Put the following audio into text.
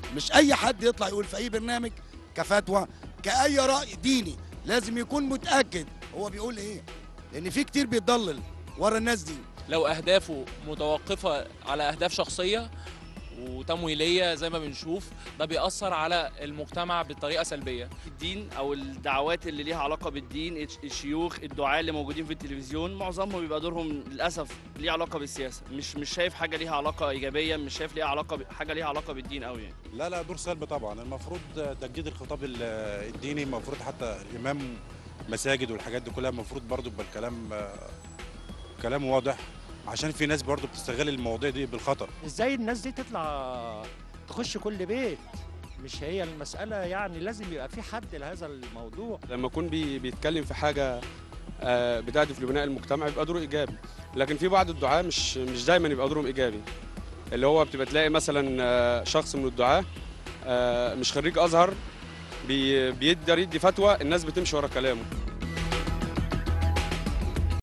مش اي حد يطلع يقول في اي برنامج كفتوى كاي راي ديني لازم يكون متاكد هو بيقول ايه لان في كتير بيتضلل ورا الناس دي لو اهدافه متوقفه على اهداف شخصيه وتمويليه زي ما بنشوف ده بيأثر على المجتمع بطريقه سلبيه الدين او الدعوات اللي ليها علاقه بالدين الشيوخ الدعاة اللي موجودين في التلفزيون معظمهم بيبقى دورهم للاسف ليه علاقه بالسياسه مش مش شايف حاجه ليها علاقه ايجابيه مش شايف ليها علاقه ب- حاجه ليها علاقه بالدين قوي يعني لا لا دور سلبي طبعا المفروض تجديد الخطاب ال- الديني المفروض حتى الامام مساجد والحاجات دي كلها المفروض برضو يبقى الكلام كلام واضح عشان في ناس برضو بتستغل المواضيع دي بالخطر ازاي الناس دي تطلع تخش كل بيت مش هي المسألة يعني لازم يبقى في حد لهذا الموضوع لما يكون بي بيتكلم في حاجه آه، بتهدف لبناء المجتمع يبقى دوره ايجابي لكن في بعض الدعاه مش مش دايما يبقى دورهم ايجابي اللي هو بتبقى تلاقي مثلا آه، شخص من الدعاه آه، مش خريج ازهر بي- بيقدر يدي فتوى الناس بتمشي ورا كلامه